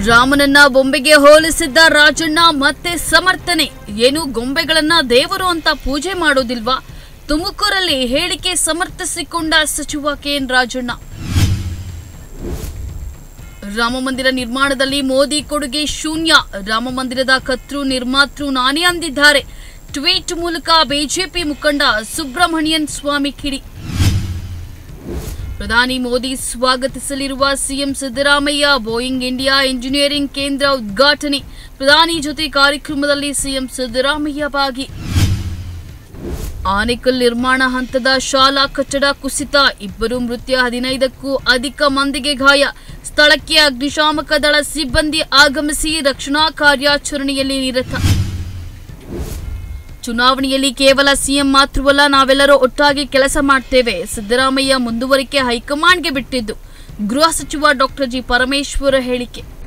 ರಾಮನನ್ನ ಬೊಂಬೆಗೆ ಹೋಲಿಸಿದ್ದ ರಾಜಣ್ಣ ಮತ್ತೆ ಸಮರ್ಥನೆ ಏನು ಗೊಂಬೆಗಳನ್ನ ದೇವರು ಅಂತ ಪೂಜೆ ಮಾಡೋದಿಲ್ವಾ ತುಮಕೂರಲ್ಲಿ ಹೇಳಿಕೆ ಸಮರ್ಥಿಸಿಕೊಂಡ ಸಚಿವ ಕೆಎನ್ ರಾಜಣ್ಣ ರಾಮ ಮಂದಿರ ನಿರ್ಮಾಣದಲ್ಲಿ ಮೋದಿ ಕೊಡುಗೆ ಶೂನ್ಯ ರಾಮ ಮಂದಿರದ ಕರ್ತೃ ನಿರ್ಮಾತೃ ನಾನೇ ಅಂದಿದ್ದಾರೆ ಟ್ವೀಟ್ ಮೂಲಕ ಬಿಜೆಪಿ ಮುಖಂಡ ಸುಬ್ರಹ್ಮಣ್ಯನ್ ಸ್ವಾಮಿ ಕಿಡಿ ಪ್ರಧಾನಿ ಮೋದಿ ಸ್ವಾಗತಿಸಲಿರುವ CM Siddaramaiah Boeing India engineering ಕೇಂದ್ರ ಉದ್ಘಾಟನೆ ಪ್ರಧಾನಿ ಜೊತೆ ಕಾರ್ಯಕ್ರಮದಲ್ಲಿ ಸಿಎಂ ಸಿದ್ದರಾಮಯ್ಯ ಭಾಗಿ ಆನೆಕಲ್ ನಿರ್ಮಾಣ ಹಂತದ ಶಾಲಾ ಕಟ್ಟಡ ಕುಸಿತ ಇಬ್ಬರು ಮೃತ್ಯ ಹದಿನೈದಕ್ಕೂ ಅಧಿಕ ಮಂದಿಗೆ ಗಾಯ ಸ್ಥಳಕ್ಕೆ ಅಗ್ನಿಶಾಮಕ ದಳ ಸಿಬ್ಬಂದಿ ಆಗಮಿಸಿ ರಕ್ಷಣಾ ಕಾರ್ಯಾಚರಣೆಯಲ್ಲಿ ನಿರತ ಚುನಾವಣೆಯಲ್ಲಿ ಕೇವಲ ಸಿಎಂ ಮಾತ್ರವಲ್ಲ ನಾವೆಲ್ಲರೂ ಒಟ್ಟಾಗಿ ಕೆಲಸ ಮಾಡ್ತೇವೆ ಸಿದ್ದರಾಮಯ್ಯ ಮುಂದುವರಿಕೆ ಹೈಕಮಾಂಡ್ಗೆ ಬಿಟ್ಟಿದ್ದು ಗೃಹ ಸಚಿವ ಡಾಕ್ಟರ್ ಜಿ ಪರಮೇಶ್ವರ ಹೇಳಿಕೆ